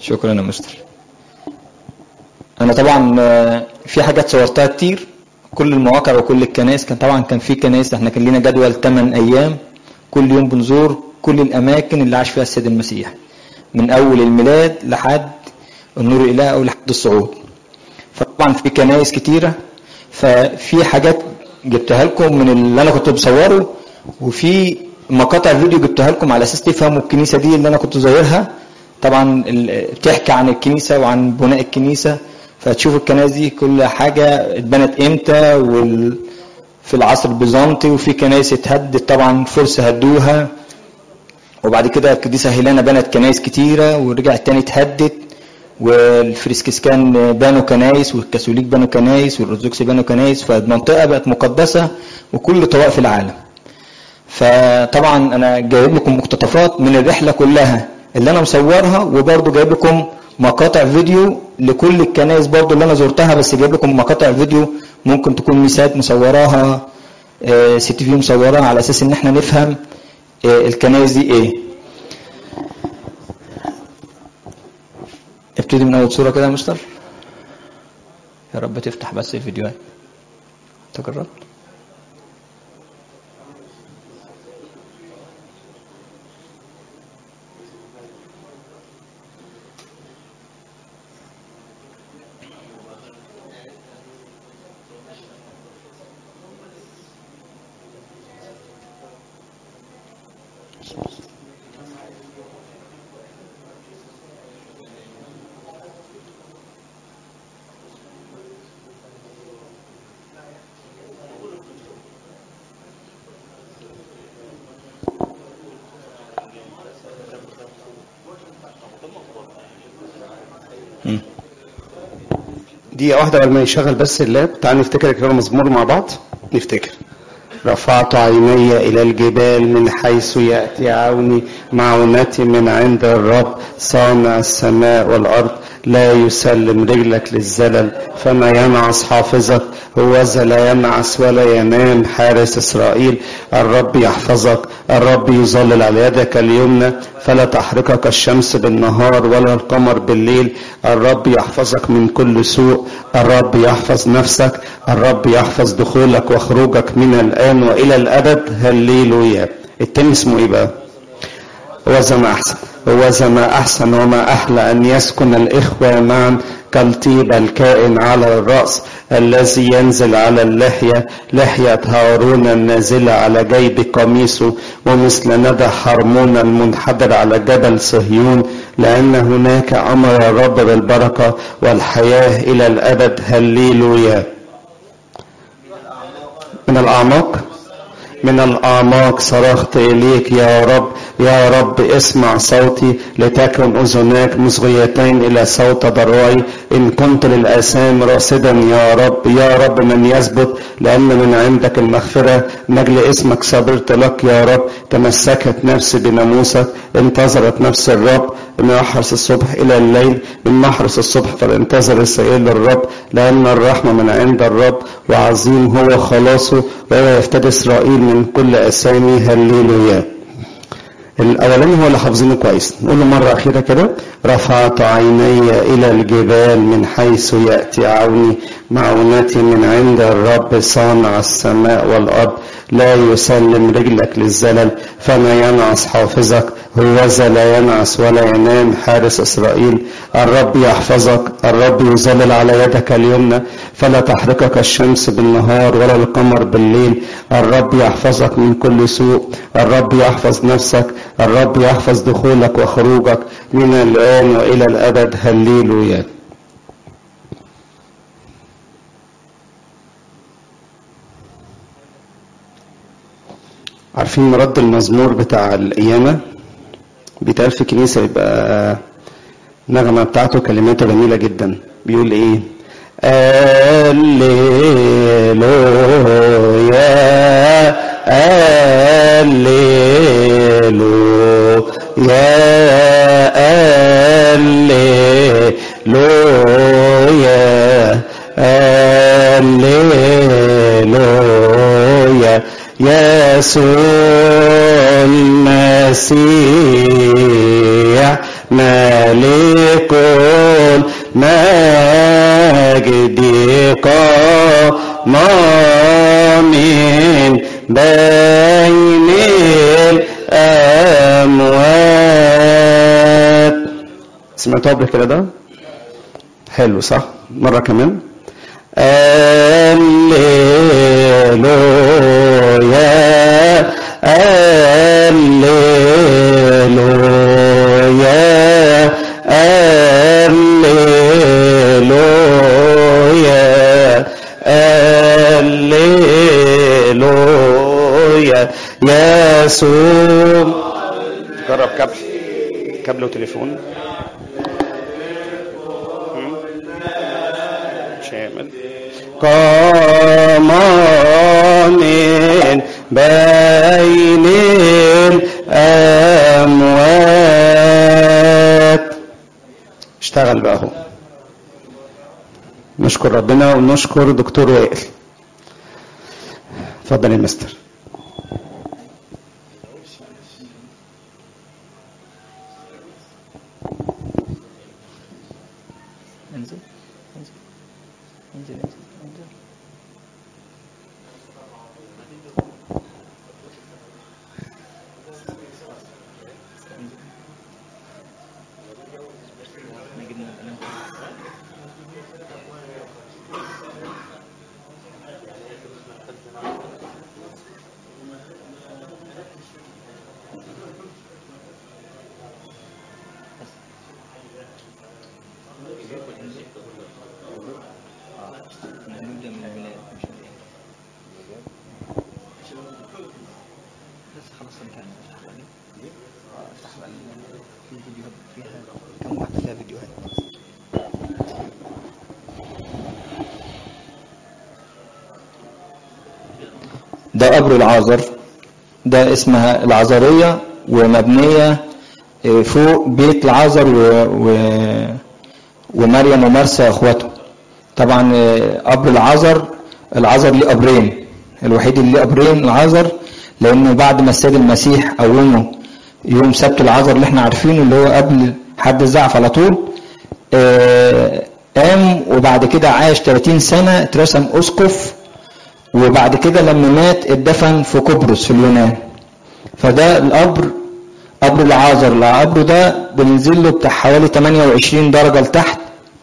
شكرا يا مستر انا طبعا آه، في حاجات صورتها كتير كل المواقع وكل الكنائس كان طبعا كان في كنائس احنا كان لنا جدول 8 ايام كل يوم بنزور كل الاماكن اللي عاش فيها السيد المسيح من اول الميلاد لحد النور الاله او لحد الصعود فطبعا في كنائس كتيره ففي حاجات جبتها لكم من اللي انا كنت بصوره وفي مقاطع فيديو جبتها لكم على اساس تفهموا الكنيسه دي اللي انا كنت زايرها طبعا ال- بتحكي عن الكنيسه وعن بناء الكنيسه فتشوفوا الكنائس دي كل حاجه اتبنت امتى وال في العصر البيزنطي وفي كنائس اتهدت طبعا فرس هدوها وبعد كده القديسه هيلانا بنت كنائس كتيره ورجعت تاني اتهدت والفريسكسكان بنوا كنائس والكاثوليك بنوا كنائس والارثوذكس بنوا كنائس فالمنطقه بقت مقدسه وكل طوائف العالم فطبعا انا جايب لكم مقتطفات من الرحله كلها اللي انا مصورها وبرضه جايب لكم مقاطع فيديو لكل الكنائس برضه اللي انا زرتها بس جايب لكم مقاطع فيديو ممكن تكون ميسات مصوراها آه، سي تي في مصوراها على اساس ان احنا نفهم آه، الكنائس دي ايه ابتدي من اول صوره كده يا مستر يا رب تفتح بس الفيديوهات انت جربت دقيقة واحدة قبل ما يشغل بس اللاب تعال نفتكر كده مزمور مع بعض نفتكر رفعت عيني إلى الجبال من حيث يأتي عوني معونتي من عند الرب صانع السماء والأرض لا يسلم رجلك للزلل فما ينعس حافظك هوذا لا ينعس ولا ينام حارس إسرائيل الرب يحفظك الرب يظلل على يدك اليمنى فلا تحرقك الشمس بالنهار ولا القمر بالليل الرب يحفظك من كل سوء الرب يحفظ نفسك الرب يحفظ دخولك وخروجك من الآن وإلى الأبد هللويا التاني اسمه إيه بقى؟ وذا ما أحسن وذا ما أحسن وما أحلى أن يسكن الإخوة معا كالطيب الكائن على الرأس الذي ينزل على اللحية لحية هارون النازلة على جيب قميصه ومثل ندى حرمون المنحدر على جبل صهيون لأن هناك أمر الرب بالبركة والحياة إلى الأبد هللويا من الأعماق من الأعماق صرخت إليك يا رب يا رب اسمع صوتي لتكن أذناك مصغيتين إلى صوت ضرعي إن كنت للآثام راصدا يا رب يا رب من يثبت لأن من عندك المغفرة نجل اسمك صبرت لك يا رب تمسكت نفسي بناموسك انتظرت نفس الرب من محرس الصبح إلى الليل من محرس الصبح فلانتظر السائل الرب لأن الرحمة من عند الرب وعظيم هو خلاصه وهو يفتدي إسرائيل من كل أسامي هللويا الاولاني هو اللي حافظينه كويس نقول له مره اخيره كده رفعت عيني الى الجبال من حيث ياتي عوني معونتي من عند الرب صانع السماء والارض لا يسلم رجلك للزلل فما ينعس حافظك هوذا لا ينعس ولا ينام حارس اسرائيل الرب يحفظك الرب يظلل على يدك اليمنى فلا تحرقك الشمس بالنهار ولا القمر بالليل الرب يحفظك من كل سوء الرب يحفظ نفسك الرب يحفظ دخولك وخروجك من الآن وإلى الأبد هللويا عارفين مرد المزمور بتاع القيامة بيتقال في كنيسة يبقى النغمة بتاعته كلماته جميلة جدا بيقول ايه هللويا هللويا هللويا هللويا يسوع المسيح ملك لكل مجدك ما من بين الأموات سمعتوا قبل كده ده؟ حلو صح؟ مرة كمان هللويا هللويا هللويا هللويا يسوع جرب كابل كابل وتليفون شامل قام من بين الأموات اشتغل بقى اهو نشكر ربنا ونشكر دكتور وائل اتفضل يا مستر انزل انزل انزل انزل انزل نبدأ من البلاد مش من الإيه. بس خلاص انتهى افتح بقى دي. اه افتح بقى ال- في فيديوهات فيها كم واحدة فيها فيديوهات ده قبر العازر ده اسمها العذرية ومبنية اه، فوق بيت العازر و... و... ومريم ومرسى اخواته طبعا اه، قبر العازر العازر ليه قبرين الوحيد اللي ليه قبرين العازر لانه بعد ما السيد المسيح قومه يوم سبت العازر اللي احنا عارفينه اللي هو قبل حد الزعف على طول اه، قام وبعد كده عاش 30 سنة اترسم اسقف وبعد كده لما مات اتدفن في قبرص في اليونان فده القبر قبر العازر القبر ده بننزل له بتاع حوالي 28 درجة لتحت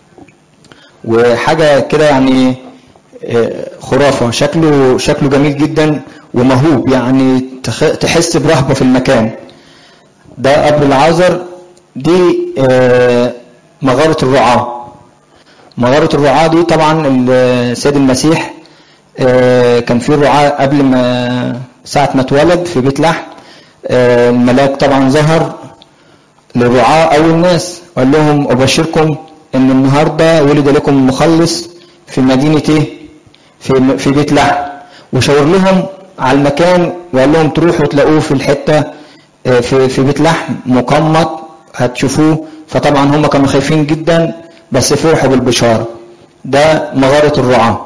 وحاجة كده يعني آه، خرافة شكله شكله جميل جدا ومهوب يعني تخ- تحس برهبة في المكان ده قبر العازر دي آه، مغارة الرعاة مغارة الرعاة دي طبعا السيد المسيح آه، كان في رعاة قبل ما ساعة ما اتولد في بيت لحم آه، الملاك طبعا ظهر للرعاة أو الناس وقال لهم أبشركم إن النهاردة ولد لكم مخلص في مدينة إيه؟ في في بيت لحم وشاور لهم على المكان وقال لهم تروحوا تلاقوه في الحتة آه، في في بيت لحم مقمط هتشوفوه فطبعا هم كانوا خايفين جدا بس فرحوا بالبشارة ده مغارة الرعاة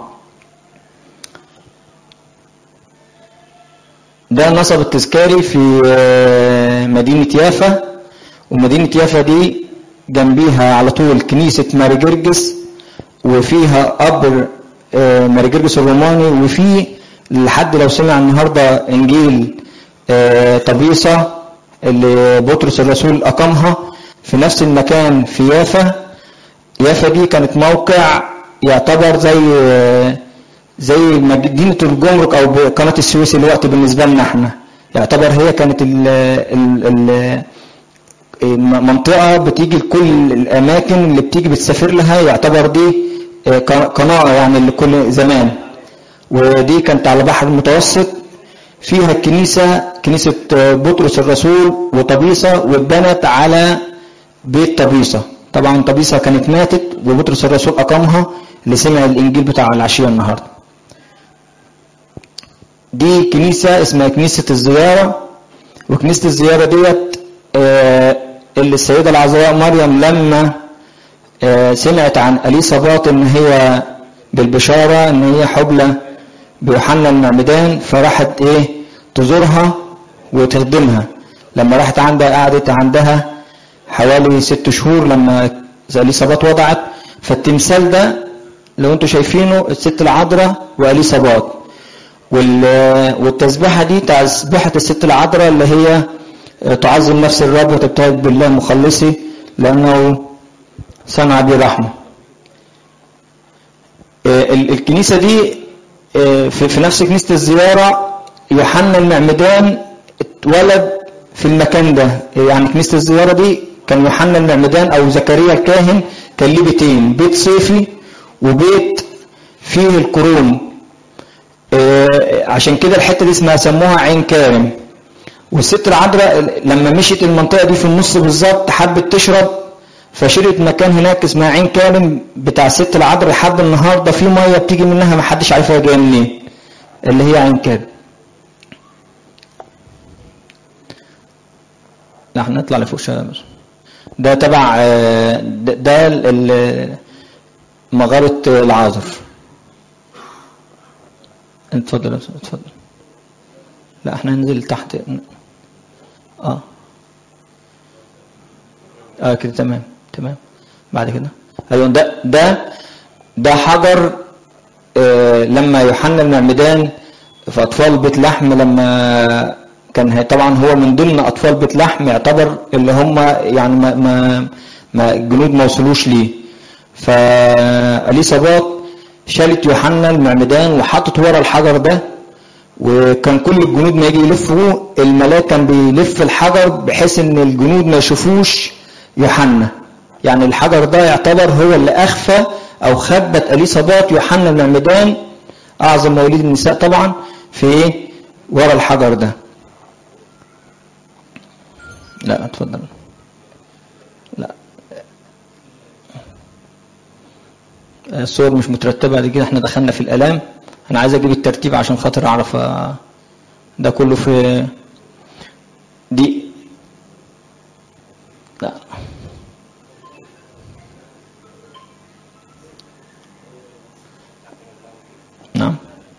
ده نصب التذكاري في آه، مدينة يافا ومدينة يافا دي جنبيها على طول كنيسة ماري جرجس وفيها قبر آه، ماري جرجس الروماني وفي لحد لو سمع النهاردة إنجيل آه، طبيسة اللي بطرس الرسول أقامها في نفس المكان في يافا يافا دي كانت موقع يعتبر زي آه، زي مدينة الجمرك أو قناة السويس الوقت بالنسبة لنا احنا يعتبر هي كانت ال ال ال منطقة بتيجي لكل الأماكن اللي بتيجي بتسافر لها يعتبر دي آه، قناة يعني لكل زمان ودي كانت على بحر المتوسط فيها الكنيسة كنيسة آه، بطرس الرسول وطبيسة واتبنت على بيت طبيسة طبعا طبيسة كانت ماتت وبطرس الرسول أقامها اللي سمع الإنجيل بتاع العشية النهاردة دي كنيسة اسمها كنيسة الزيارة وكنيسة الزيارة ديت آه، اللي السيدة العذراء مريم لما آه، سمعت عن أليصابات إن هي بالبشارة إن هي حبلى بيوحنا المعمدان فراحت إيه تزورها وتخدمها لما راحت عندها قعدت عندها حوالي ست شهور لما اليصابات وضعت فالتمثال ده لو انتوا شايفينه الست العذراء واليصابات وال- والتسبيحه دي تسبيحه الست العذراء اللي هي تعظم نفس الرب وتبتهج بالله مخلصي لانه صنع بي رحمه آه، ال- الكنيسه دي آه، في في نفس كنيسه الزياره يوحنا المعمدان اتولد في المكان ده يعني كنيسه الزياره دي كان يوحنا المعمدان او زكريا الكاهن كان ليه بيتين بيت صيفي وبيت فيه القرون آه، عشان كده الحته دي اسمها سموها عين كارم والست العذراء لما مشيت المنطقه دي في النص بالظبط حبت تشرب فشرت مكان هناك اسمها عين كارم بتاع الست العذراء لحد النهارده في ميه بتيجي منها ما حدش عارفها جايه منين اللي هي عين كارم لا احنا نطلع لفوق شويه بس ده تبع آه، ده ده ال- ال- مغاره العازر اتفضل يا أستاذ، اتفضل لا احنا هننزل تحت اه اه كده تمام تمام بعد كده ايوه ده ده ده حجر آه لما يوحنا المعمدان في اطفال بيت لحم لما كان هي طبعا هو من ضمن اطفال بيت لحم يعتبر اللي هم يعني ما ما, ما الجنود ما وصلوش ليه فاليصابات شالت يوحنا المعمدان وحطت ورا الحجر ده وكان كل الجنود ما يجي يلفوا الملاك كان بيلف الحجر بحيث ان الجنود ما يشوفوش يوحنا يعني الحجر ده يعتبر هو اللي اخفى او خبت اليصابات يوحنا المعمدان اعظم مواليد النساء طبعا في ايه ورا الحجر ده لا اتفضل لا الصور مش مترتبه دي كده احنا دخلنا في الالام انا عايز اجيب الترتيب عشان خاطر اعرف آه، ده كله في دي لا نعم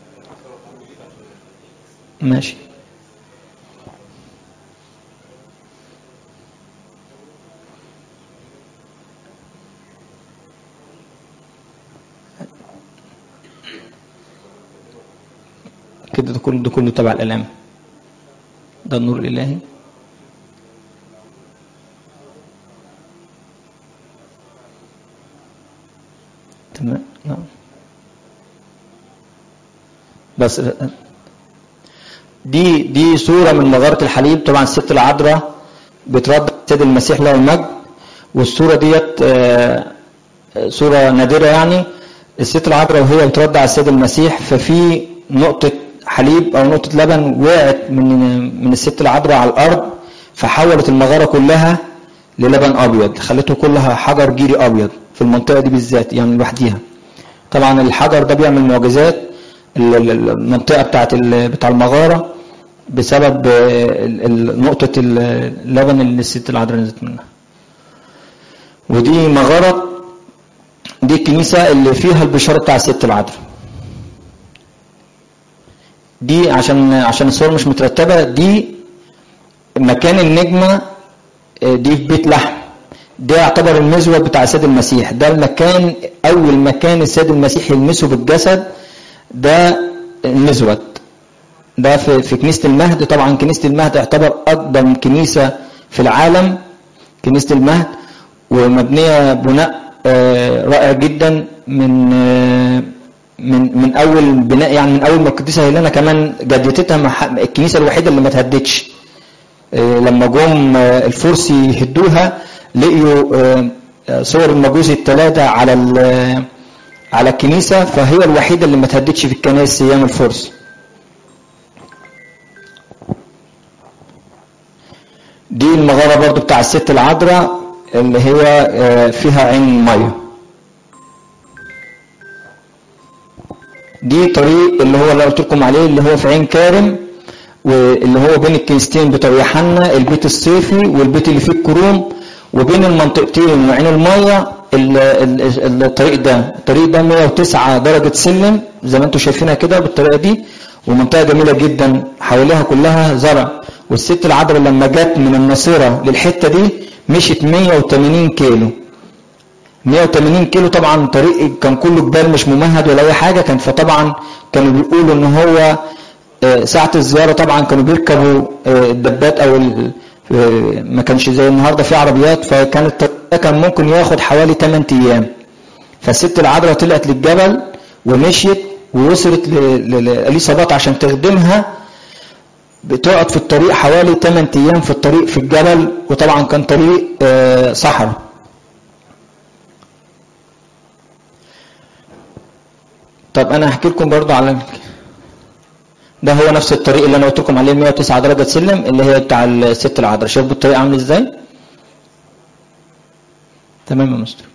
ماشي كده ده كله ده كله تبع الالام ده النور الالهي تمام نعم بس دي دي صورة من مغارة الحليب طبعا الست العذراء بترد السيد المسيح له المجد والصورة ديت آه، صورة نادرة يعني الست العذراء وهي بترد على السيد المسيح ففي نقطة حليب أو نقطة لبن وقعت من من الست العذراء على الأرض فحولت المغارة كلها للبن أبيض خلته كلها حجر جيري أبيض في المنطقة دي بالذات يعني لوحديها طبعا الحجر ده بيعمل معجزات ال- ال- المنطقة بتاعت ال- بتاع المغارة بسبب آه، ال- ال- نقطة اللبن اللي الست العذراء نزلت منها ودي مغارة دي الكنيسة اللي فيها البشارة بتاع الست العذراء دي عشان عشان الصور مش مترتبة دي مكان النجمة آه، دي في بيت لحم ده يعتبر المزود بتاع السيد المسيح ده المكان أول مكان السيد المسيح يلمسه بالجسد ده المزود ده في, في كنيسة المهد طبعا كنيسة المهد تعتبر أقدم كنيسة في العالم كنيسة المهد ومبنية بناء آه، رائع جدا من آه، من من اول بناء يعني من اول ما القديسه هيلانا كمان جدتها مح- الكنيسه الوحيده اللي ما اتهدتش آه، لما جم آه، الفرس يهدوها لقيوا آه، آه، صور المجوس الثلاثه على ال- على الكنيسه فهي الوحيده اللي ما اتهدتش في الكنائس ايام الفرس دي المغاره برضو بتاع الست العذراء اللي هي آه، فيها عين ميه دي طريق اللي هو اللي قلت لكم عليه اللي هو في عين كارم واللي هو بين الكنيستين بتوع يوحنا البيت الصيفي والبيت اللي فيه الكروم وبين المنطقتين وعين الميه ال- ال- الطريق ده الطريق ده 109 درجة سلم زي ما انتم شايفينها كده بالطريقة دي ومنطقة جميلة جدا حواليها كلها زرع والست العذراء لما جت من الناصرة للحتة دي مشيت 180 كيلو 180 كيلو طبعا طريق كان كله جبال مش ممهد ولا اي حاجه كان فطبعا كانوا بيقولوا ان هو آه، ساعه الزياره طبعا كانوا بيركبوا آه، الدبات او ال- آه، ما كانش زي النهارده في عربيات فكان الطريق ده كان ممكن ياخد حوالي 8 ايام فالست العذراء طلعت للجبل ومشيت ووصلت ل- ل- لاليصابات عشان تخدمها بتقعد في الطريق حوالي 8 ايام في الطريق في الجبل وطبعا كان طريق آه، صحراء طب انا هحكي لكم برضه على ده هو نفس الطريق اللي انا قلت لكم عليه 109 درجه سلم اللي هي بتاع الست العذراء شوفوا الطريق عامل ازاي تمام يا مستر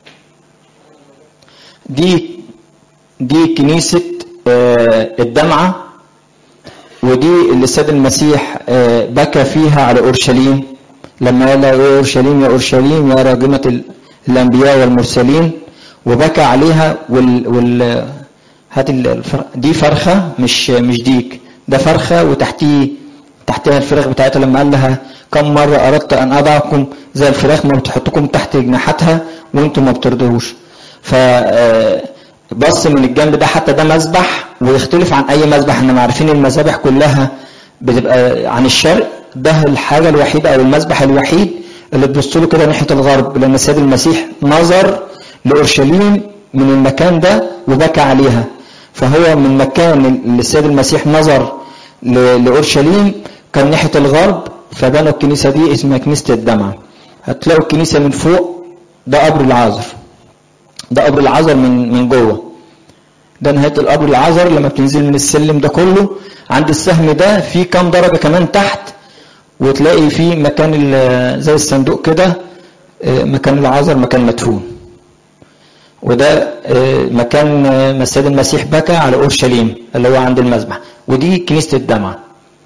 دي دي كنيسه آه، الدمعه ودي اللي السيد المسيح آه، بكى فيها على اورشليم لما قال يا اورشليم يا اورشليم يا راجمه ال- الانبياء والمرسلين وبكى عليها وال, وال هات ال- الفر... دي فرخه مش مش ديك ده فرخه وتحتيه تحتها الفراخ بتاعتها لما قال لها كم مره اردت ان اضعكم زي الفراخ ما بتحطكم تحت جناحاتها وانتم ما بترضوش ف آه، بص من الجنب ده حتى ده مذبح ويختلف عن اي مذبح احنا عارفين المذابح كلها بتبقى عن الشرق ده الحاجه الوحيده او المذبح الوحيد اللي تبص له كده ناحيه الغرب لان السيد المسيح نظر لاورشليم من المكان ده وبكى عليها فهو من مكان اللي السيد المسيح نظر ل- لاورشليم كان ناحيه الغرب فبنوا الكنيسه دي اسمها كنيسه الدمعه هتلاقوا الكنيسه من فوق ده قبر العازر ده قبر العذر من من جوه ده نهايه القبر العذر لما بتنزل من السلم ده كله عند السهم ده في كام درجه كمان تحت وتلاقي في مكان ال- زي الصندوق كده آه، مكان العذر مكان مدفون وده آه، مكان آه، ما السيد المسيح بكى على اورشليم اللي هو عند المذبح ودي كنيسه الدمعه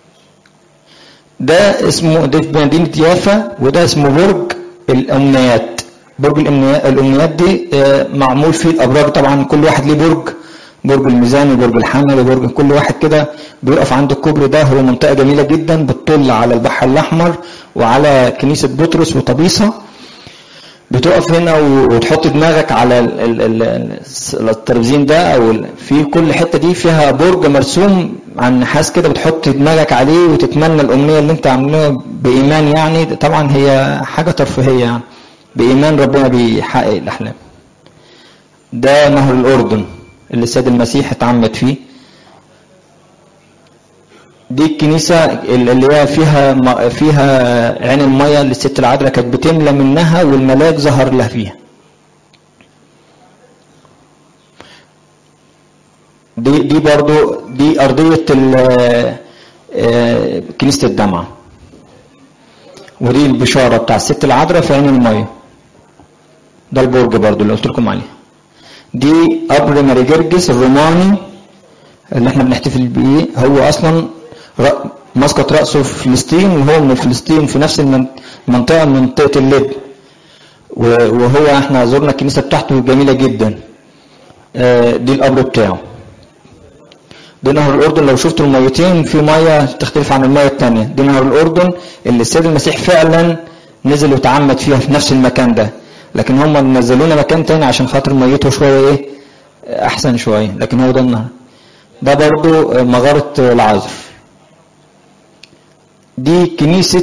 ده اسمه ده في مدينه يافا وده اسمه برج الامنيات برج الامنيات الامنيات دي آه، معمول فيه الابراج طبعا كل واحد ليه برج برج الميزان وبرج الحمل وبرج كل واحد كده بيقف عند الكوبري ده هو منطقه جميله جدا بتطل على البحر الاحمر وعلى كنيسه بطرس وطبيسه بتقف هنا و- وتحط دماغك على ال- ال- ال- ال- الترابيزين ده او ال- في كل حته دي فيها برج مرسوم عن نحاس كده بتحط دماغك عليه وتتمنى الامنيه اللي انت عاملها بايمان يعني طبعا هي حاجه ترفيهيه يعني بايمان ربنا بيحقق الاحلام ده نهر الاردن اللي السيد المسيح اتعمد فيه دي الكنيسة اللي هي فيها م- فيها عين المية اللي الست العذراء كانت بتملى منها والملاك ظهر لها فيها. دي دي برضو دي أرضية ال- آه، كنيسة الدمعة. ودي البشارة بتاع الست العذراء في عين المية. ده البرج برضو اللي قلت لكم عليه. دي قبر ماري جرجس الروماني اللي احنا بنحتفل بيه هو اصلا رأ- مسقط راسه في فلسطين وهو من فلسطين في نفس المن- المنطقه من منطقه اللب و- وهو احنا زرنا الكنيسه بتاعته جميله جدا آه، دي القبر بتاعه ده نهر الاردن لو شفتوا الميتين في ميه تختلف عن الميه الثانيه دي نهر الاردن اللي السيد المسيح فعلا نزل وتعمد فيها في نفس المكان ده لكن هم نزلونا مكان تاني عشان خاطر ميته شويه ايه احسن شويه لكن هو ده النهر ده برضو مغارة العازر دي كنيسة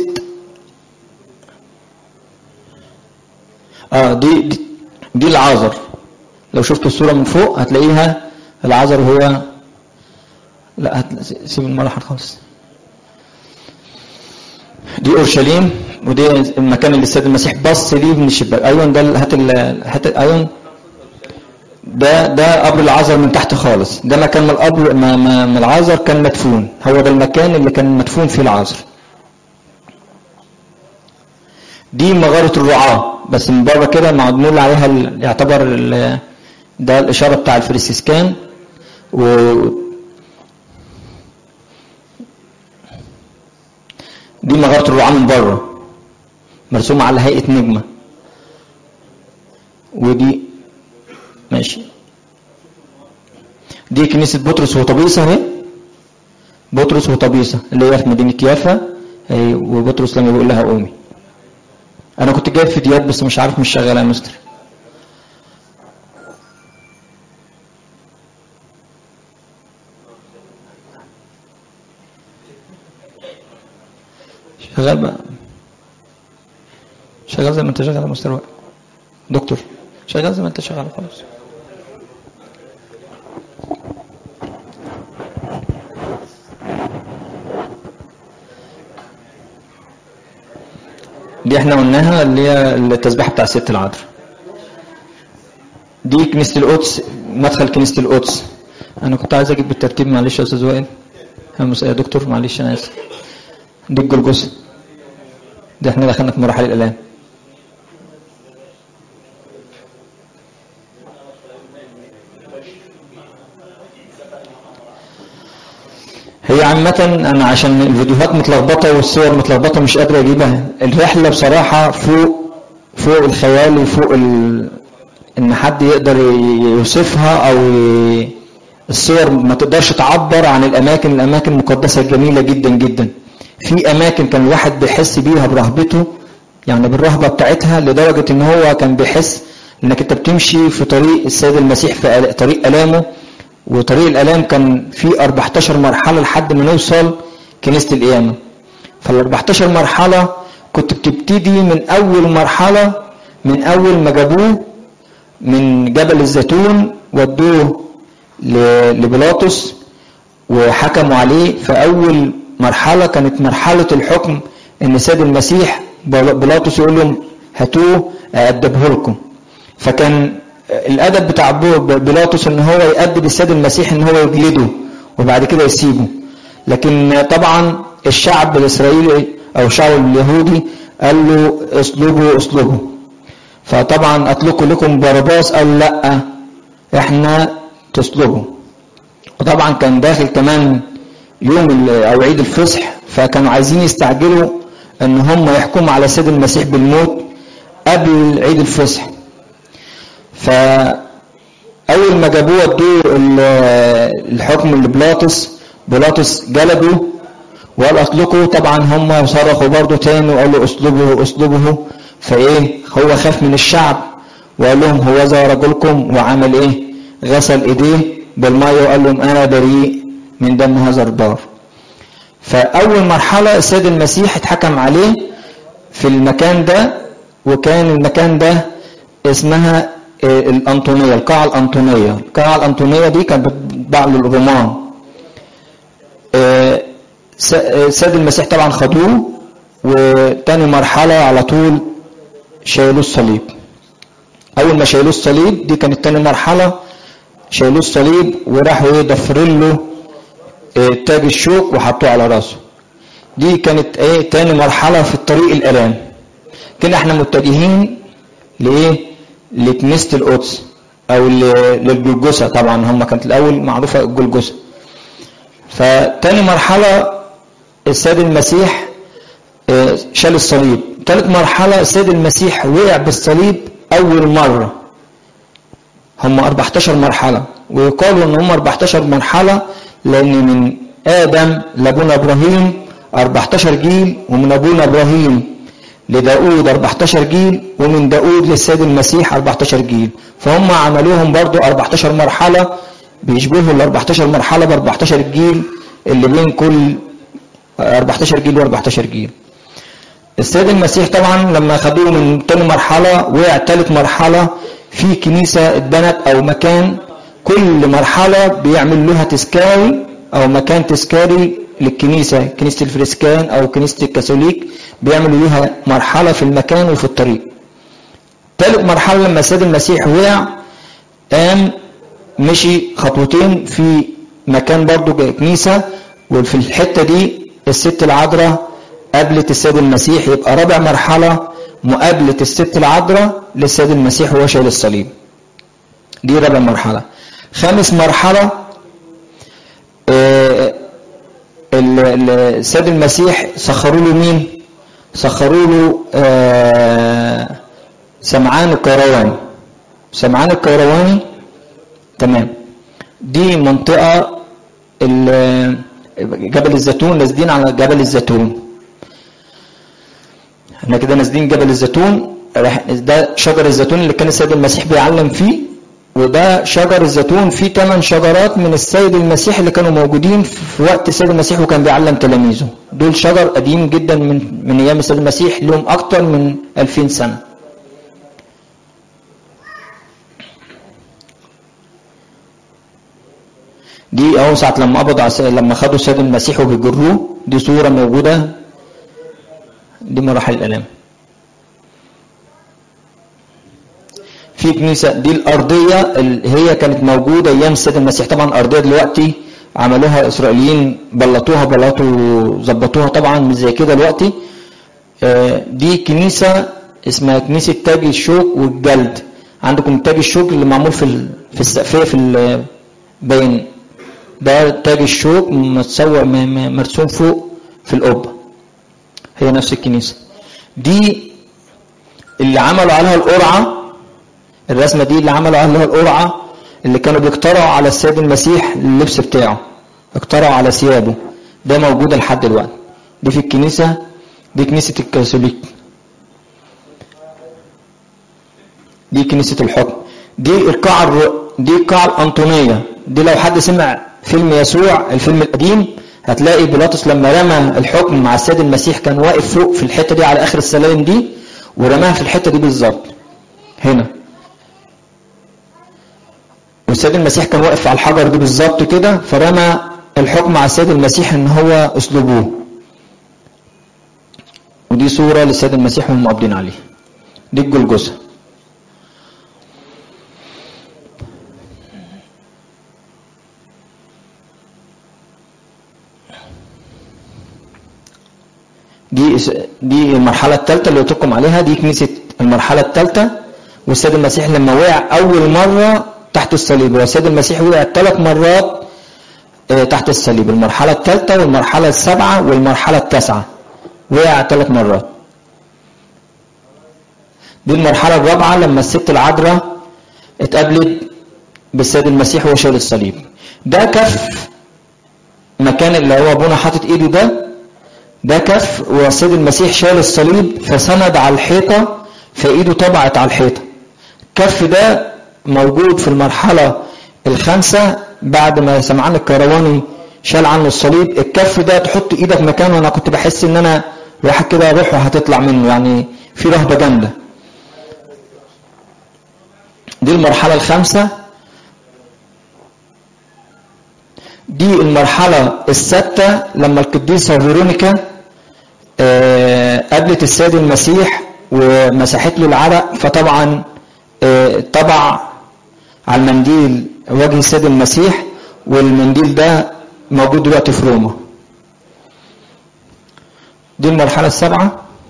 اه دي دي, دي العازر لو شفتوا الصورة من فوق هتلاقيها العازر هو لا هت... سيب الملحة خالص دي اورشليم ودي المكان اللي السيد المسيح بص ليه من الشباك ايوه ده ال- هات ال... هات ايوه ده ده قبر العذر من تحت خالص ده مكان من القبر ما ما من العذر كان مدفون هو ده المكان اللي كان مدفون فيه العذر دي مغارة الرعاة بس من بره كده معمول عليها ال- يعتبر ال- ده الإشارة بتاع الفرنسيسكان و دي مغارة الرعاة من بره مرسومة على هيئة نجمة ودي ماشي دي كنيسة بطرس وطبيسة اهي بطرس وطبيسة اللي هي في مدينة يافا أي، وبطرس لما بيقول لها قومي انا كنت جايب فيديوهات بس مش عارف مش شغاله يا مستر شغال بقى شغال زي ما انت شغال يا مستر وائل دكتور شغال زي ما انت شغال خلاص دي احنا قلناها اللي هي التسبيحه بتاع الست العذراء دي كنيسه القدس مدخل كنيسه القدس انا كنت عايز اجيب بالترتيب معلش يا استاذ وائل يا مس- يا دكتور معلش انا اسف دي الجلجسه دي احنا دخلنا في مراحل الالام هي عامة أنا عشان الفيديوهات متلخبطة والصور متلخبطة مش قادر أجيبها الرحلة بصراحة فوق فوق الخيال وفوق ال... إن حد يقدر ي- يوصفها أو ي... الصور ما تقدرش تعبر عن الأماكن الأماكن مقدسة جميلة جدا جدا في أماكن كان الواحد بيحس بيها برهبته يعني بالرهبة بتاعتها لدرجة إن هو كان بيحس إنك أنت بتمشي في طريق السيد المسيح في آل- طريق آلامه وطريق الآلام كان فيه 14 مرحلة لحد ما نوصل كنيسة القيامة فال 14 مرحلة كنت بتبتدي من أول مرحلة من أول ما جابوه من جبل الزيتون ودوه ل- لبيلاطس وحكموا عليه في أول مرحلة كانت مرحلة الحكم إن سيد المسيح بل- بيلاطس يقول لهم هاتوه أأدبه لكم فكان الادب بتاع بو- بيلاطس ان هو يأدب السيد المسيح ان هو يجلده وبعد كده يسيبه لكن طبعا الشعب الاسرائيلي او الشعب اليهودي قال له اصلبوا اصلبوا فطبعا اطلقوا لكم بارباس قال لا احنا تصلبوا وطبعا كان داخل كمان يوم ال- او عيد الفصح فكانوا عايزين يستعجلوا ان هم يحكموا على السيد المسيح بالموت قبل عيد الفصح فأول ما جابوه ودوه ال- الحكم لبلاطس بلاطس جلده وقال اطلقوا طبعا هم صرخوا برضه تاني وقالوا اصلبه اصلبه فايه هو خاف من الشعب وقال لهم هو ذا رجلكم وعمل ايه غسل ايديه بالميه وقال لهم انا بريء من دم هذا البار فاول مرحله السيد المسيح اتحكم عليه في المكان ده وكان المكان ده اسمها آه، الأنطونية القاعة الأنطونية القاعة الأنطونية دي كانت بتتباع للرومان آه، س- آه، سيد المسيح طبعا خدوه وتاني مرحلة على طول شايلوه الصليب أول ما شايلوه الصليب دي كانت تاني مرحلة شايلوه الصليب وراحوا ايه ضفرين له آه، تاج الشوك وحطوه على راسه دي كانت ايه تاني مرحلة في الطريق الآلام كده احنا متجهين لايه لكنيسة القدس او ل- للجلجسة طبعا هم كانت الاول معروفة الجلجسة فتاني مرحلة السيد المسيح آه، شال الصليب ثالث مرحلة السيد المسيح وقع بالصليب اول مرة هم 14 مرحلة ويقالوا ان هم 14 مرحلة لان من ادم لابونا ابراهيم 14 جيل ومن ابونا ابراهيم لداود 14 جيل ومن داود للسيد المسيح 14 جيل فهم عملوهم برضو 14 مرحلة بيشبهوا ال 14 مرحلة ب 14 جيل اللي بين كل 14 جيل و 14 جيل السيد المسيح طبعا لما خدوه من تاني مرحلة وقع تالت مرحلة في كنيسة اتبنت أو مكان كل مرحلة بيعمل لها تذكاري أو مكان تذكاري للكنيسة كنيسة الفريسكان أو كنيسة الكاثوليك بيعملوا لها مرحلة في المكان وفي الطريق تالت مرحلة لما السيد المسيح وقع قام مشي خطوتين في مكان برضو كنيسة وفي الحتة دي الست العذراء قابلت السيد المسيح يبقى رابع مرحلة مقابلة الست العذراء للسيد المسيح وهو شايل الصليب دي رابع مرحلة خامس مرحلة آه، ال- ال- السيد المسيح سخروا له مين سخروا له آه، سمعان الكيرواني سمعان الكيرواني تمام دي منطقة ال- جبل الزيتون نازلين على جبل الزيتون احنا كده نازلين جبل الزيتون راح- ده شجر الزيتون اللي كان السيد المسيح بيعلم فيه وده شجر الزيتون فيه ثمان شجرات من السيد المسيح اللي كانوا موجودين في وقت السيد المسيح وكان بيعلم تلاميذه دول شجر قديم جدا من من ايام السيد المسيح لهم اكتر من 2000 سنه دي اهو ساعه لما قبضوا على السيد- لما خدوا السيد المسيح وبيجروه دي صوره موجوده دي مراحل الالام في كنيسه دي الارضيه اللي هي كانت موجوده ايام السيد المسيح طبعا ارضيه دلوقتي عملوها اسرائيليين بلطوها بلطوا ظبطوها طبعا مش زي كده دلوقتي آه، دي كنيسه اسمها كنيسه تاج الشوك والجلد عندكم تاج الشوك اللي معمول في ال- في السقفيه في ال- باين ده تاج الشوك متصور م- م- مرسوم فوق في القبه هي نفس الكنيسه دي اللي عملوا عليها القرعه الرسمه دي اللي عملوا عليها القرعه اللي كانوا بيقترعوا على السيد المسيح اللبس بتاعه اقترعوا على ثيابه ده موجود لحد دلوقتي دي في الكنيسه دي كنيسه الكاثوليك دي كنيسه الحكم دي القاعه الر- دي القاعه الانطونيه دي لو حد سمع فيلم يسوع الفيلم القديم هتلاقي بيلاطس لما رمى الحكم مع السيد المسيح كان واقف فوق في الحته دي على اخر السلالم دي ورماها في الحته دي بالظبط هنا والسيد المسيح كان واقف على الحجر دي بالظبط كده فرمى الحكم على السيد المسيح ان هو اسلوبوه ودي صوره للسيد المسيح وهم قابضين عليه دي الجلجثه دي دي المرحله الثالثه اللي قلت لكم عليها دي كنيسه المرحله الثالثه والسيد المسيح لما وقع اول مره تحت الصليب والسيد المسيح وقع ثلاث مرات آه، تحت الصليب المرحله الثالثه والمرحله السابعه والمرحله التاسعه وقع ثلاث مرات دي المرحله الرابعه لما الست العذراء اتقابلت بالسيد المسيح وهو شايل الصليب ده كف مكان اللي هو ابونا حاطط ايده ده ده كف والسيد المسيح شال الصليب فسند على الحيطة فإيده طبعت على الحيطة الكف ده موجود في المرحلة الخامسة بعد ما سمعان الكرواني شال عنه الصليب الكف ده تحط ايدك مكانه انا كنت بحس ان انا واحد كده روحه هتطلع منه يعني في رهبة جامدة دي المرحلة الخامسة دي المرحلة السادسة لما القديسة فيرونيكا آه، قابلت السيد المسيح ومسحت له العرق فطبعا آه، طبع على المنديل وجه السيد المسيح والمنديل ده موجود دلوقتي في روما دي المرحلة السابعة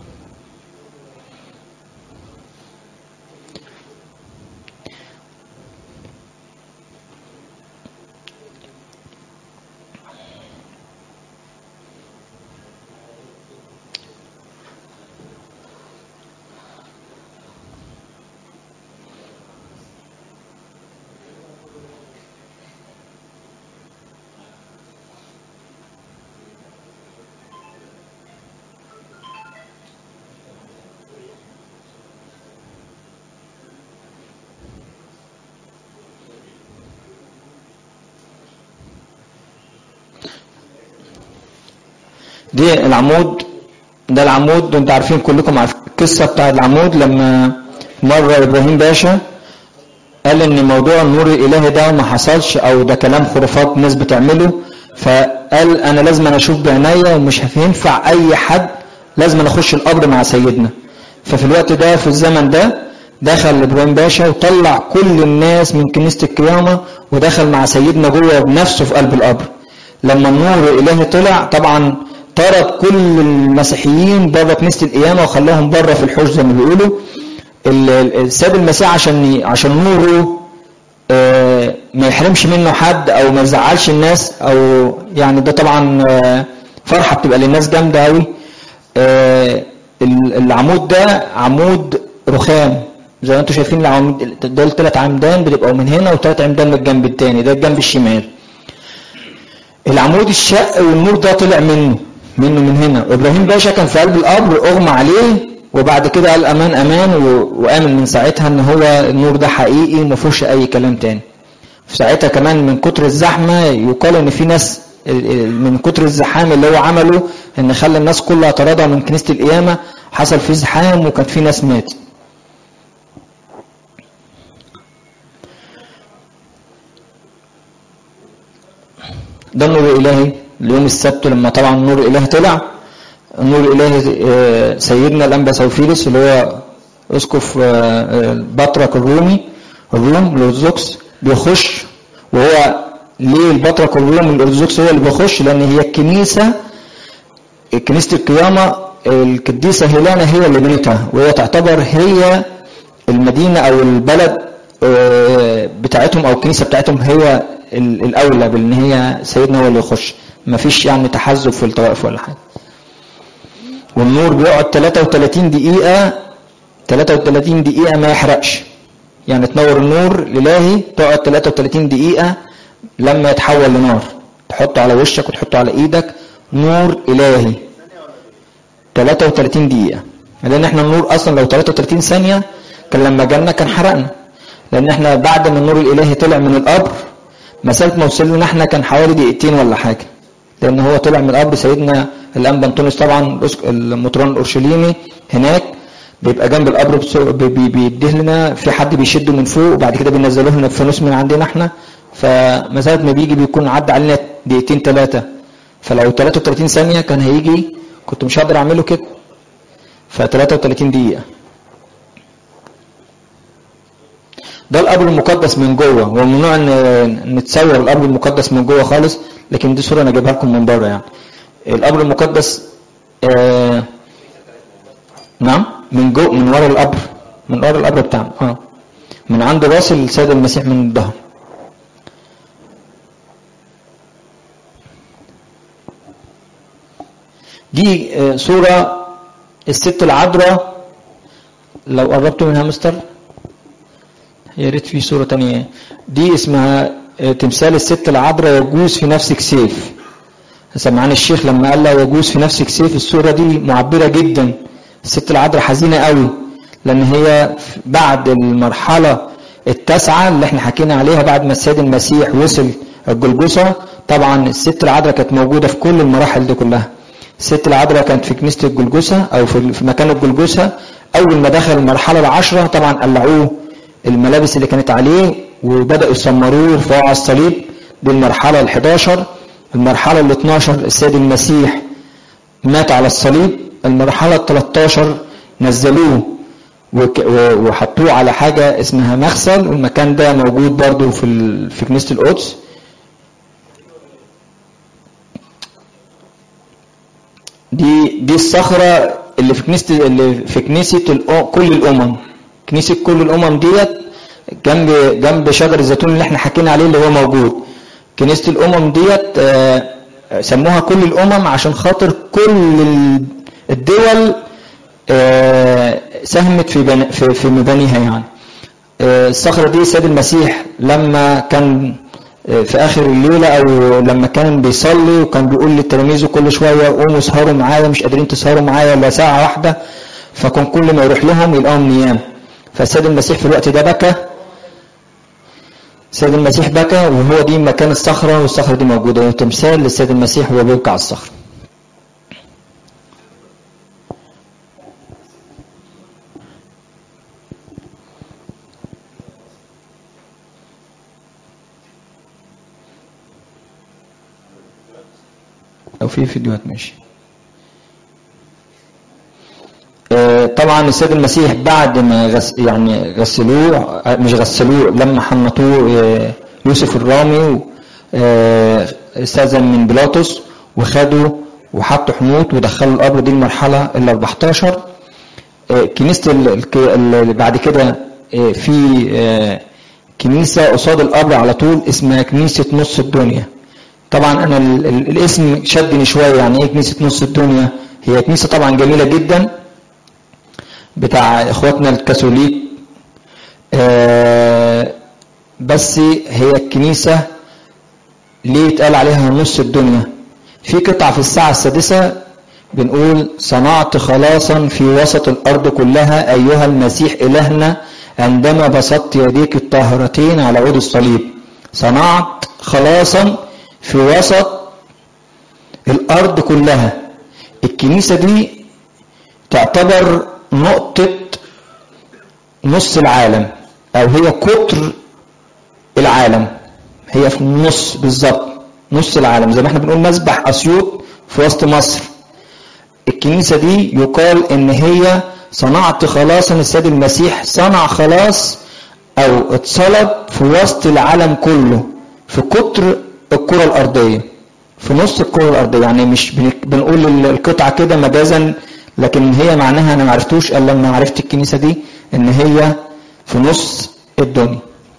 دي العمود ده العمود انتوا عارفين كلكم عارفين القصه بتاع العمود لما مره ابراهيم باشا قال ان موضوع النور الالهي ده ما حصلش او ده كلام خرافات ناس بتعمله فقال انا لازم أنا اشوف بعينيا ومش هينفع اي حد لازم أنا اخش القبر مع سيدنا ففي الوقت ده في الزمن ده دخل ابراهيم باشا وطلع كل الناس من كنيسه القيامه ودخل مع سيدنا جوه بنفسه في قلب القبر لما النور الالهي طلع طبعا طرد كل المسيحيين بره كنيسه القيامه وخلاهم بره في الحوش زي ما بيقولوا ال- ال- السيد المسيح عشان ي- عشان نوره آه، ما يحرمش منه حد او ما يزعلش الناس او يعني ده طبعا آه، فرحه بتبقى للناس جامده قوي العمود ده عمود رخام زي ما انتم شايفين العمود دول ثلاث عمدان بتبقوا من هنا وثلاث عمدان من الجنب الثاني ده الجنب الشمال العمود الشق والنور ده طلع منه منه من هنا ابراهيم باشا كان في قلب القبر اغمى عليه وبعد كده قال امان امان و- وامن من ساعتها ان هو النور ده حقيقي وما فيهوش اي كلام تاني في ساعتها كمان من كتر الزحمه يقال ان في ناس ال- ال- من كتر الزحام اللي هو عمله ان خلى الناس كلها تراضى من كنيسه القيامه حصل فيه زحام وكان في ناس ماتت ده النور الالهي اليوم السبت لما طبعا النور الالهي طلع النور الالهي آه، سيدنا الانبا سوفيلس اللي هو اسقف آه، آه، البطرك الرومي الروم الارثوذكس بيخش وهو ليه البطرك الرومي الارثوذكس هو اللي بيخش لان هي الكنيسه كنيسه القيامه القديسه هيلانا هي اللي بنتها وهي تعتبر هي المدينه او البلد آه، بتاعتهم او الكنيسه بتاعتهم هي ال- الاولى بان هي سيدنا هو اللي يخش مفيش يعني تحزب في الطوائف ولا حاجه والنور بيقعد 33 دقيقه 33 دقيقه ما يحرقش يعني تنور النور الالهي تقعد 33 دقيقه لما يتحول لنار تحطه على وشك وتحطه على ايدك نور الهي 33 دقيقة لأن احنا النور أصلا لو 33 ثانية كان لما جالنا كان حرقنا لأن احنا بعد ما النور الإلهي طلع من القبر مسافة ما وصلنا احنا كان حوالي دقيقتين ولا حاجة لأن هو طلع من القبر سيدنا الأنبا أنطونيوس طبعا الأسك- المطران الأورشليمي هناك بيبقى جنب القبر بس- بي- بي- بيديه لنا في حد بيشده من فوق وبعد كده بينزلوه لنا بفانوس من عندنا احنا فمسافة ما بيجي بيكون عدى علينا دقيقتين ثلاثة فلو 33 ثانية كان هيجي كنت مش هقدر اعمله كده ف 33 دقيقة ده القبر المقدس من جوه وممنوع ان نتصور القبر المقدس من جوه خالص لكن دي صورة انا جايبها لكم من بره يعني القبر المقدس آه نعم من جوه من ورا القبر من ورا القبر بتاعنا اه من عند راس السيد المسيح من الظهر دي آه، صورة الست العذراء لو قربت منها مستر يا ريت في صورة تانية دي اسمها آه، تمثال الست العذراء يجوز في نفسك سيف سمعان الشيخ لما قال لها يجوز في نفسك سيف الصورة دي معبرة جدا الست العذراء حزينة قوي لأن هي بعد المرحلة التاسعة اللي احنا حكينا عليها بعد ما السيد المسيح وصل الجلجسة طبعا الست العذراء كانت موجودة في كل المراحل دي كلها الست العذراء كانت في كنيسة الجلجسة أو في في مكان الجلجسة أول ما دخل المرحلة العشرة طبعا قلعوه الملابس اللي كانت عليه وبدأوا يسمروه ويرفعوه على الصليب دي المرحلة ال 11 المرحلة ال 12 السيد المسيح مات على الصليب المرحلة ال 13 نزلوه وك- و- وحطوه على حاجة اسمها مغسل والمكان ده موجود برضو في ال- في كنيسة القدس دي دي الصخرة اللي في كنيسة اللي في كنيسة الأ- كل الأمم كنيسة كل الأمم ديت جنب جنب شجر الزيتون اللي احنا حكينا عليه اللي هو موجود كنيسة الأمم ديت آه، سموها كل الأمم عشان خاطر كل ال- الدول آه، ساهمت في بنا في في مبانيها يعني آه، الصخرة دي سيد المسيح لما كان آه، في آخر الليلة أو لما كان بيصلي وكان بيقول لتلاميذه كل شوية قوموا اسهروا معايا مش قادرين تسهروا معايا إلا ساعة واحدة فكان كل ما يروح لهم يلاقوهم نيام فالسيد المسيح في الوقت ده بكى السيد المسيح بكى وهو دي مكان الصخرة والصخرة دي موجودة تمثال للسيد المسيح وهو بيبكى على الصخرة لو في فيديوهات ماشي آه، طبعا السيد المسيح بعد ما غس يعني غسلوه آه، مش غسلوه لما حنطوه آه، يوسف الرامي آه، استاذن من بيلاطس وخدوا وحطوا حنوط ودخلوا القبر دي المرحله ال 14 آه، كنيسه ال- الك- اللي بعد كده آه، في آه، كنيسه قصاد القبر على طول اسمها كنيسه نص الدنيا طبعا انا ال- ال- الاسم شدني شويه يعني ايه كنيسه نص الدنيا هي كنيسه طبعا جميله جدا بتاع اخواتنا الكاثوليك آه، بس هي الكنيسه ليه اتقال عليها نص الدنيا في قطعه في الساعه السادسه بنقول صنعت خلاصا في وسط الأرض كلها أيها المسيح إلهنا عندما بسطت يديك الطاهرتين على عود الصليب صنعت خلاصا في وسط الأرض كلها الكنيسة دي تعتبر نقطة نص العالم أو هي قطر العالم هي في النص بالظبط نص العالم زي ما احنا بنقول مسبح أسيوط في وسط مصر الكنيسة دي يقال إن هي صنعت خلاصا السيد المسيح صنع خلاص أو اتصلب في وسط العالم كله في قطر الكرة الأرضية في نص الكرة الأرضية يعني مش بنقول القطعة كده مجازا لكن هي معناها أنا معرفتوش إلا لما عرفت الكنيسة دي إن هي في نص الدنيا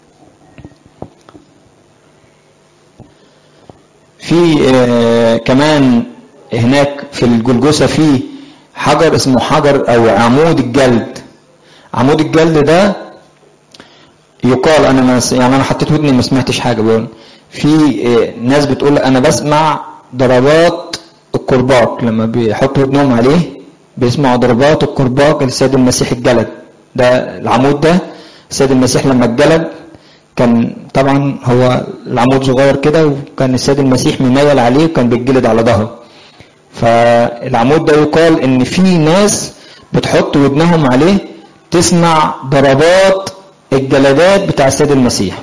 في آه كمان هناك في الجلجسة في حجر اسمه حجر او عمود الجلد عمود الجلد ده يقال انا ما يعني انا حطيت ودني ما سمعتش حاجه بيقول في ناس بتقول انا بسمع ضربات الكرباج لما بيحطوا ودنهم عليه بيسمعوا ضربات الكرباج للسيد المسيح الجلد ده العمود ده السيد المسيح لما اتجلد كان طبعا هو العمود صغير كده وكان السيد المسيح مميل عليه وكان بيتجلد على ظهره فالعمود ده يقال ان في ناس بتحط ودنهم عليه تسمع ضربات الجلدات بتاع السيد المسيح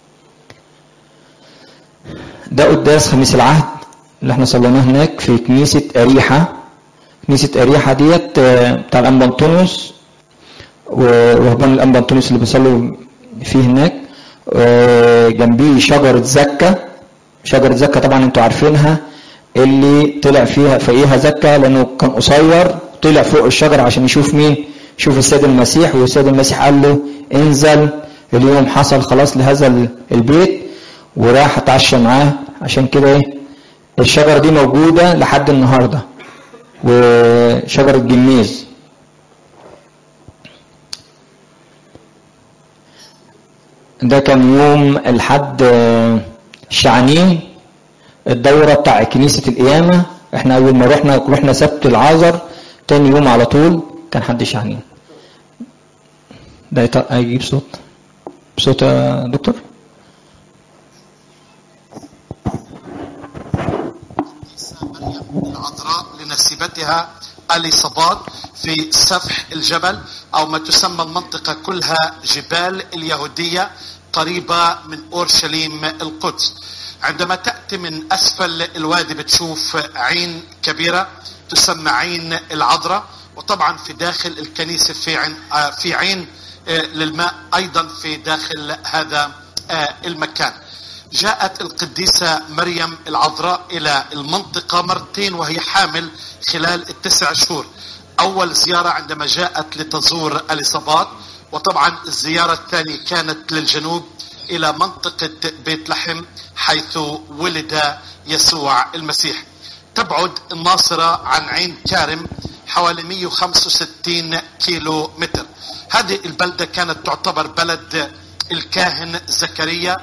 ده قداس خميس العهد اللي احنا صليناه هناك في كنيسة أريحة كنيسة أريحة ديت بتاع الأنبا أنطونيوس ورهبان الأنبا أنطونيوس اللي بيصلوا فيه هناك جنبيه شجرة زكة شجرة زكة طبعا انتوا عارفينها اللي طلع فيها فوقيها زكا لانه كان قصير طلع فوق الشجره عشان يشوف مين يشوف السيد المسيح والسيد المسيح قال له انزل اليوم حصل خلاص لهذا البيت وراح اتعشى معاه عشان كده ايه الشجره دي موجوده لحد النهارده وشجره جميز ده كان يوم الحد الشعانين الدورة بتاع كنيسة القيامة احنا اول ما رحنا رحنا سبت العازر تاني يوم على طول كان حد شعنين ده هيجيب صوت بصوت يا دكتور العذراء لنسيبتها اليصابات في سفح الجبل او ما تسمى المنطقه كلها جبال اليهوديه قريبه من اورشليم القدس عندما تأتي من أسفل الوادي بتشوف عين كبيرة تسمى عين العذراء وطبعا في داخل الكنيسة في عين, في عين للماء أيضا في داخل هذا المكان جاءت القديسة مريم العذراء إلى المنطقة مرتين وهي حامل خلال التسع شهور أول زيارة عندما جاءت لتزور اليصابات وطبعا الزيارة الثانية كانت للجنوب إلى منطقة بيت لحم حيث ولد يسوع المسيح تبعد الناصرة عن عين كارم حوالي 165 كيلو متر هذه البلدة كانت تعتبر بلد الكاهن زكريا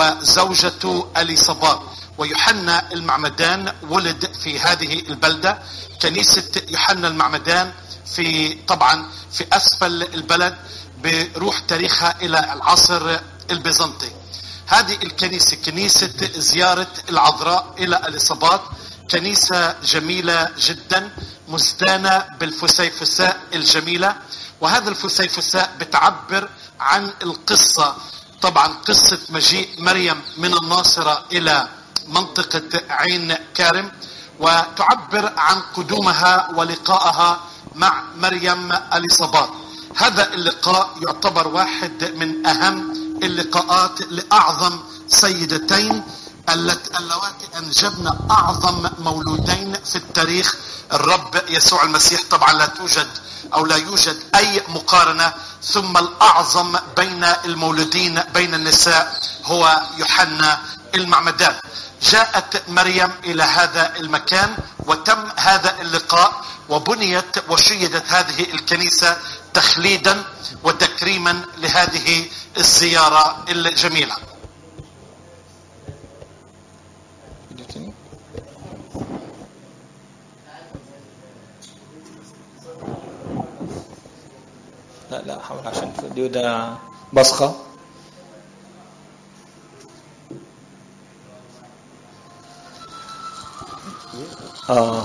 وزوجته اليصابات ويوحنا المعمدان ولد في هذه البلدة كنيسة يوحنا المعمدان في طبعا في أسفل البلد بروح تاريخها إلى العصر البيزنطي هذه الكنيسة كنيسة زيارة العذراء إلى الإصابات كنيسة جميلة جدا مزدانة بالفسيفساء الجميلة وهذا الفسيفساء بتعبر عن القصة طبعا قصة مجيء مريم من الناصرة إلى منطقة عين كارم وتعبر عن قدومها ولقائها مع مريم اليصابات هذا اللقاء يعتبر واحد من أهم اللقاءات لأعظم سيدتين اللواتي أنجبن أعظم مولودين في التاريخ الرب يسوع المسيح طبعا لا توجد أو لا يوجد أي مقارنة ثم الأعظم بين المولودين بين النساء هو يوحنا المعمدان جاءت مريم إلى هذا المكان وتم هذا اللقاء وبنيت وشيدت هذه الكنيسة تخليدا وتكريما لهذه الزيارة الجميلة لا لا حاول عشان الفيديو ده بصخة اه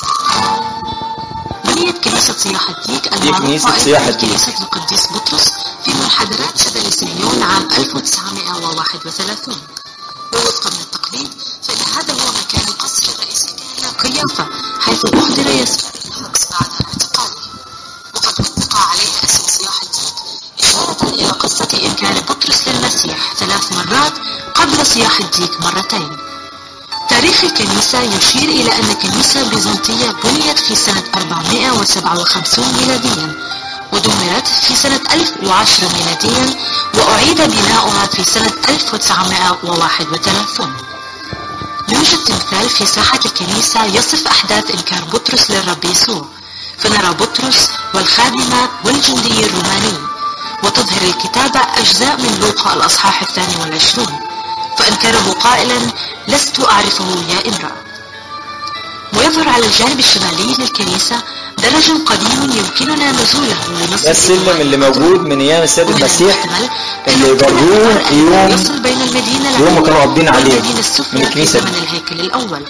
بنيت كنيسة صياح الديك دي المعروفة كنيسة أيضاً صياح الديك. كنيسة القديس بطرس في منحدرات جبل سيون عام 1931 ووفقا للتقليد فإن هذا هو مكان قصر رئيس الكهنة قيافة حيث أحضر يسوع الحبس بعد اعتقاله وقد أطلق عليه اسم صياح الديك إشارة إلى قصة إنكار بطرس للمسيح ثلاث مرات قبل صياح الديك مرتين تاريخ الكنيسة يشير إلى أن كنيسة بيزنطية بنيت في سنة 457 ميلاديا ودمرت في سنة 1010 ميلاديا وأعيد بناؤها في سنة 1931 يوجد تمثال في ساحة الكنيسة يصف أحداث إنكار بطرس للرب يسوع فنرى بطرس والخادمة والجندي الروماني وتظهر الكتابة أجزاء من لوقا الأصحاح الثاني والعشرون فأنكره قائلا لست أعرفه يا امرأة ويظهر على الجانب الشمالي للكنيسة درج قديم يمكننا نزوله لنصل ده السلم إلى اللي موجود من ايام السيد ومن المسيح المحتمل اللي أنه كان جروه القرآن يوم- يصل بين المدينة يوم ما كانوا العليا قابضين عليه والمدينة من السفلى في الكنيسة زمن دي. الهيكل الأول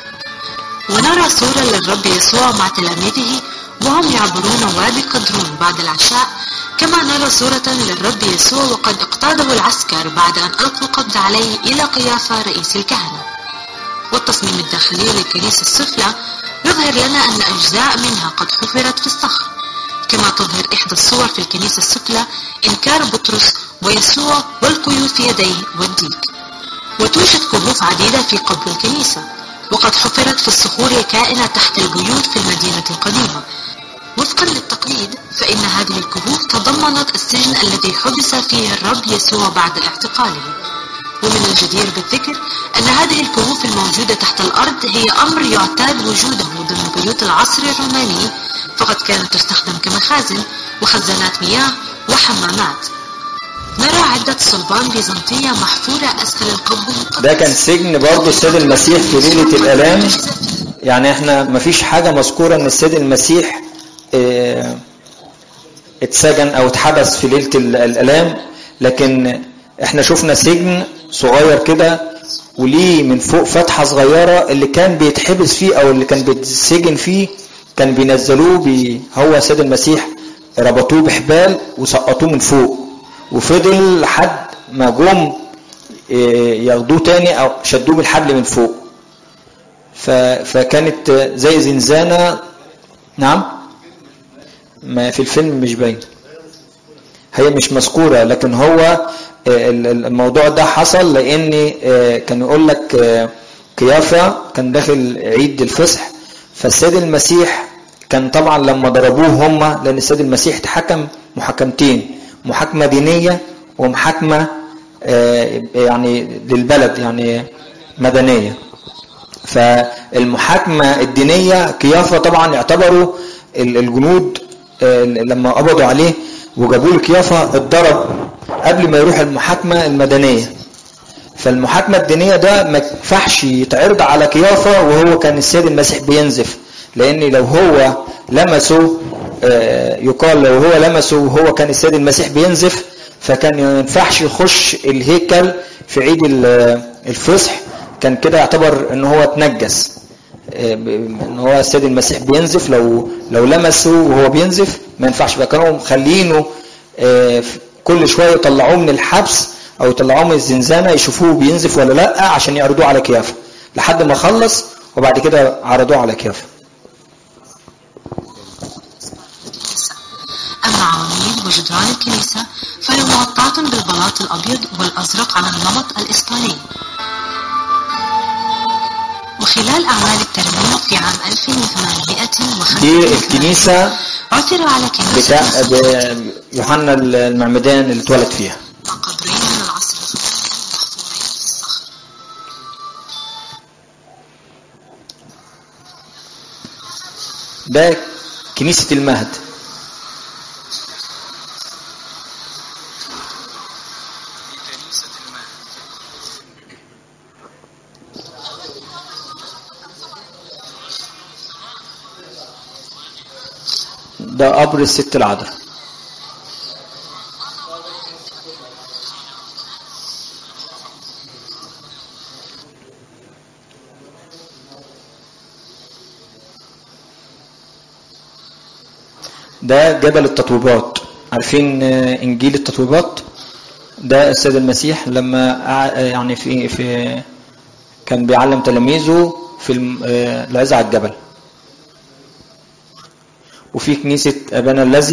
ونرى صورة للرب يسوع مع تلاميذه وهم يعبرون وادي قدرون بعد العشاء كما نرى صورة للرب يسوع وقد اقتاده العسكر بعد أن ألقوا القبض عليه إلى قيافة رئيس الكهنة والتصميم الداخلي للكنيسة السفلى يظهر لنا أن أجزاء منها قد حفرت في الصخر كما تظهر إحدى الصور في الكنيسة السفلى إنكار بطرس ويسوع والقيود في يديه والديك وتوجد كهوف عديدة في قبر الكنيسة وقد حفرت في الصخور الكائنة تحت البيوت في المدينة القديمة وفقا للتقليد فإن هذه الكهوف تضمنت السجن الذي حبس فيه الرب يسوع بعد اعتقاله ومن الجدير بالذكر أن هذه الكهوف الموجودة تحت الأرض هي أمر يعتاد وجوده ضمن بيوت العصر الروماني فقد كانت تستخدم كمخازن وخزانات مياه وحمامات نرى عدة صلبان بيزنطية محفورة أسفل القبو المقدس ده كان سجن برضه السيد المسيح في ليلة الآلام يعني احنا مفيش حاجة مذكورة ان السيد المسيح اه اتسجن او اتحبس في ليلة ال- الآلام لكن احنا شفنا سجن صغير كده وليه من فوق فتحة صغيرة اللي كان بيتحبس فيه او اللي كان بيتسجن فيه كان بينزلوه بي هو السيد المسيح ربطوه بحبال وسقطوه من فوق وفضل لحد ما جم إيه، ياخدوه تاني او شدوه بالحبل من فوق ف... فكانت زي زنزانة نعم ما في الفيلم مش باين هي مش مذكورة لكن هو آه، ال- ال- الموضوع ده حصل لان آه، كان يقول لك آه، قيافة كان داخل عيد الفصح فالسيد المسيح كان طبعا لما ضربوه هم لان السيد المسيح اتحكم محاكمتين محاكمة دينية ومحاكمة آه، يعني للبلد يعني مدنية فالمحاكمة الدينية قيافة طبعا يعتبروا ال- الجنود آه، لما قبضوا عليه وجابوا له قيافة اتضرب قبل ما يروح المحاكمة المدنية فالمحاكمة الدينية ده ما ينفعش يتعرض على قيافة وهو كان السيد المسيح بينزف لأن لو هو لمسه آه، يقال لو هو لمسه وهو كان السيد المسيح بينزف فكان ما ينفعش يخش الهيكل في عيد ال- الفصح كان كده يعتبر ان هو اتنجس آه، ب- ان هو السيد المسيح بينزف لو لو لمسه وهو بينزف ما ينفعش بقى كانوا مخلينه آه، في- كل شويه يطلعوه من الحبس او يطلعوه من الزنزانه يشوفوه بينزف ولا لا عشان يعرضوه على كيافه لحد ما خلص وبعد كده عرضوه على كيافه الكنيسة أما عواميد وجدران الكنيسة فهي مغطاة بالبلاط الأبيض والأزرق على النمط الإسباني وخلال أعمال الترميم في عام 1805 دي الكنيسه عثر على كنيسة بتاع ب- يوحنا المعمدان اللي اتولد فيها قبرين من العصر الروماني محفورين في الصخر ده كنيسه المهد ده قبر الست العذراء ده جبل التطويبات عارفين آه، انجيل التطويبات ده السيد المسيح لما قع- يعني في في كان بيعلم تلاميذه في الم- آه، العزة على الجبل وفي كنيسة أبانا الذي